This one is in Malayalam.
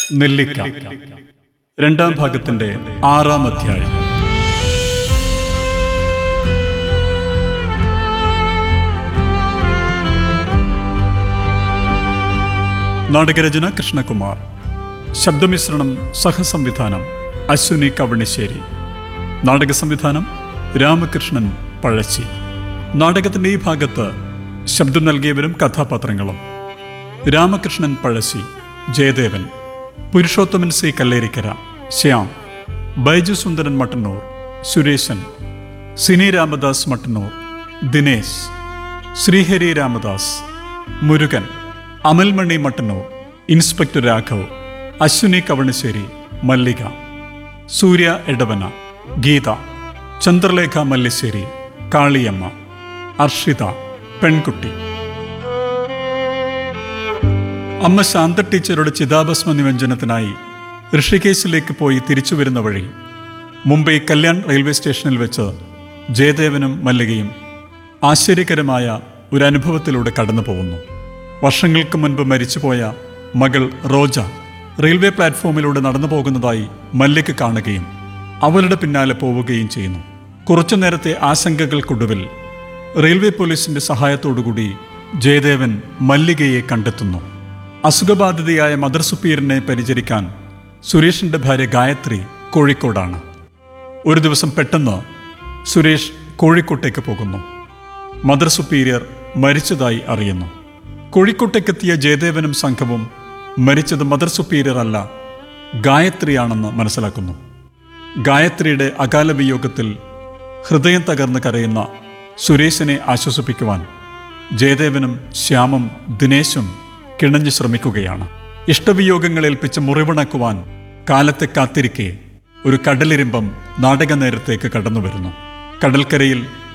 നെല്ലിക്ക രണ്ടാം ഭാഗത്തിന്റെ ആറാം അധ്യായം നാടകരചന കൃഷ്ണകുമാർ ശബ്ദമിശ്രണം സഹസംവിധാനം അശ്വിനി കവണിശ്ശേരി നാടക സംവിധാനം രാമകൃഷ്ണൻ പഴശ്ശി നാടകത്തിന്റെ ഈ ഭാഗത്ത് ശബ്ദം നൽകിയവരും കഥാപാത്രങ്ങളും രാമകൃഷ്ണൻ പഴശ്ശി ജയദേവൻ പുരുഷോത്തമൻ സി കല്ലേരിക്കര ശ്യാം ബൈജു സുന്ദരൻ മട്ടന്നൂർ സുരേശൻ സിനി രാമദാസ് മട്ടന്നൂർ ദിനേശ് ശ്രീഹരി രാമദാസ് മുരുകൻ അമൽമണി മട്ടന്നൂർ ഇൻസ്പെക്ടർ രാഘവ് അശ്വിനി കവണശ്ശേരി മല്ലിക സൂര്യ എടവന ഗീത ചന്ദ്രലേഖ മല്ലിശ്ശേരി കാളിയമ്മ അർഷിത പെൺകുട്ടി അമ്മ ശാന്ത ടീച്ചറുടെ ചിതാഭസ്മ നിമഞ്ജനത്തിനായി ഋഷികേശിലേക്ക് പോയി തിരിച്ചു വരുന്ന വഴി മുംബൈ കല്യാൺ റെയിൽവേ സ്റ്റേഷനിൽ വെച്ച് ജയദേവനും മല്ലികയും ആശ്ചര്യകരമായ ഒരു അനുഭവത്തിലൂടെ കടന്നു പോകുന്നു വർഷങ്ങൾക്ക് മുൻപ് മരിച്ചുപോയ മകൾ റോജ റെയിൽവേ പ്ലാറ്റ്ഫോമിലൂടെ നടന്നു പോകുന്നതായി മല്ലിക കാണുകയും അവളുടെ പിന്നാലെ പോവുകയും ചെയ്യുന്നു കുറച്ചു നേരത്തെ ആശങ്കകൾക്കൊടുവിൽ റെയിൽവേ പോലീസിന്റെ സഹായത്തോടുകൂടി ജയദേവൻ മല്ലികയെ കണ്ടെത്തുന്നു അസുഖബാധിതയായ മദർ സുപ്പീരിനെ പരിചരിക്കാൻ സുരേഷിന്റെ ഭാര്യ ഗായത്രി കോഴിക്കോടാണ് ഒരു ദിവസം പെട്ടെന്ന് സുരേഷ് കോഴിക്കോട്ടേക്ക് പോകുന്നു മദർ സുപ്പീരിയർ മരിച്ചതായി അറിയുന്നു കോഴിക്കോട്ടേക്കെത്തിയ ജയദേവനും സംഘവും മരിച്ചത് മദർ സുപ്പീരിയർ അല്ല ഗായത്രിയാണെന്ന് മനസ്സിലാക്കുന്നു ഗായത്രിയുടെ അകാല വിയോഗത്തിൽ ഹൃദയം തകർന്ന് കരയുന്ന സുരേഷിനെ ആശ്വസിപ്പിക്കുവാൻ ജയദേവനും ശ്യാമും ദിനേശും കിണഞ്ഞു ശ്രമിക്കുകയാണ് ഇഷ്ടവിയോഗങ്ങൾ ഏൽപ്പിച്ച് മുറിവിണക്കുവാൻ കാലത്തെ കാത്തിരിക്കെ ഒരു കടലിരിമ്പം നാടക നേരത്തേക്ക് കടന്നു വരുന്നു കടൽക്കരയിൽ